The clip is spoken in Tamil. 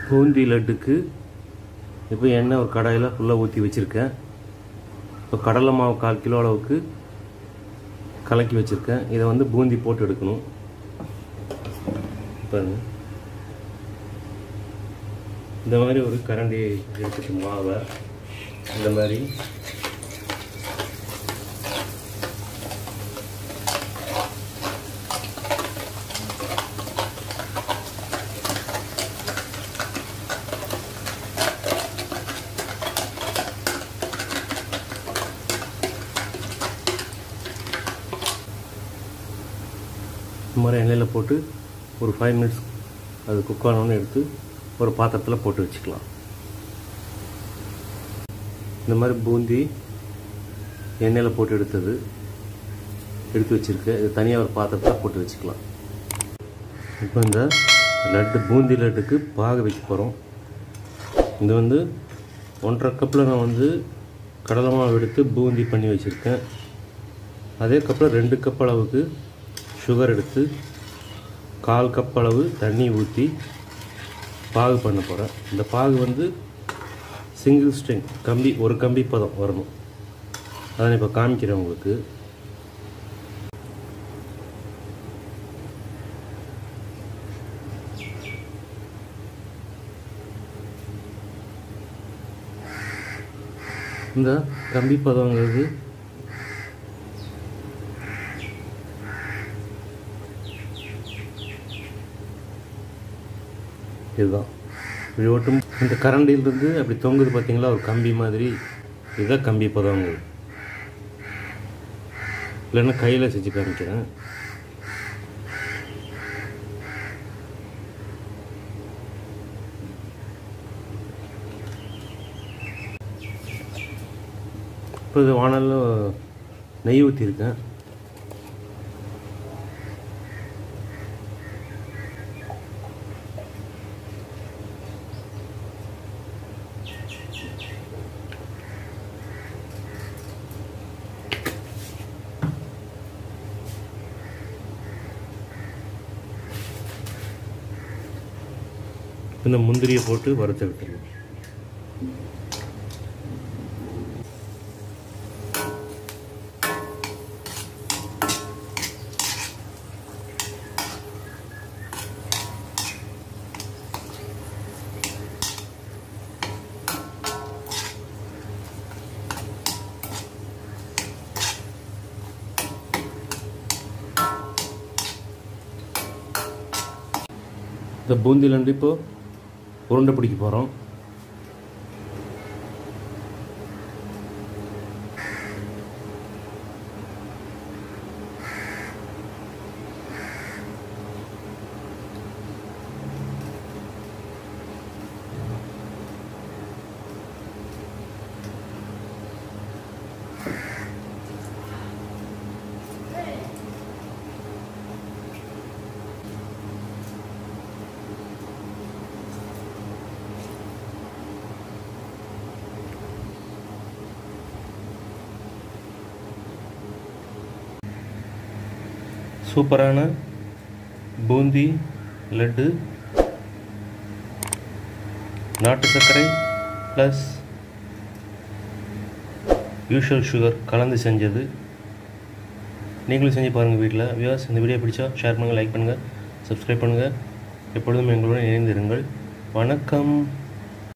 பூந்தி லட்டுக்கு இப்போ எண்ணெய் ஒரு கடாயில் ஃபுல்லாக ஊற்றி வச்சுருக்கேன் இப்போ கடலை மாவு கால் கிலோ அளவுக்கு கலக்கி வச்சுருக்கேன் இதை வந்து பூந்தி போட்டு எடுக்கணும் பாருங்க இந்த மாதிரி ஒரு கரண்டி எடுத்துட்டு மாவை இந்த மாதிரி இந்த மாதிரி எண்ணெயில் போட்டு ஒரு ஃபைவ் மினிட்ஸ் அது குக் ஆனோன்னு எடுத்து ஒரு பாத்திரத்தில் போட்டு வச்சுக்கலாம் இந்த மாதிரி பூந்தி எண்ணெயில் போட்டு எடுத்தது எடுத்து வச்சுருக்கேன் இது தனியாக ஒரு பாத்திரத்தில் போட்டு வச்சுக்கலாம் இப்போ இந்த லட்டு பூந்தி லட்டுக்கு பாக வைக்க போகிறோம் இது வந்து ஒன்றரை கப்பில் நான் வந்து கடலை மாவு எடுத்து பூந்தி பண்ணி வச்சுருக்கேன் அதே கப்பில் ரெண்டு கப் அளவுக்கு சுகர் எடுத்து கால் கப் அளவு தண்ணி ஊற்றி பாகு பண்ண போகிறேன் இந்த பாகு வந்து சிங்கிள் ஸ்ட்ரிங் கம்பி ஒரு கம்பி பதம் வரணும் அதை இப்போ காமிக்கிறேன் உங்களுக்கு இந்த கம்பி பதங்கிறது இதுதான் இப்படி ஒட்டும் இந்த கரண்டிலிருந்து அப்படி தொங்குது பார்த்தீங்களா ஒரு கம்பி மாதிரி இதுதான் கம்பி பதங்க இல்லைன்னா கையில் செஞ்சு காமிக்கிறேன் இப்போ இது வானலில் நெய் ஊற்றிருக்கேன் இந்த முந்திரியை போட்டு வறுத்து விட்டுருங்க இந்த பூந்திலேருந்து இப்போ உருண்டை பிடிக்க போகிறோம் சூப்பரான பூந்தி லட்டு நாட்டு சர்க்கரை ப்ளஸ் யூஷுவல் சுகர் கலந்து செஞ்சது நீங்களும் செஞ்சு பாருங்கள் வீட்டில் வியூஸ் இந்த வீடியோ பிடிச்சா ஷேர் பண்ணுங்கள் லைக் பண்ணுங்கள் சப்ஸ்கிரைப் பண்ணுங்கள் எப்பொழுதும் எங்களுடன் இணைந்திருங்கள் வணக்கம்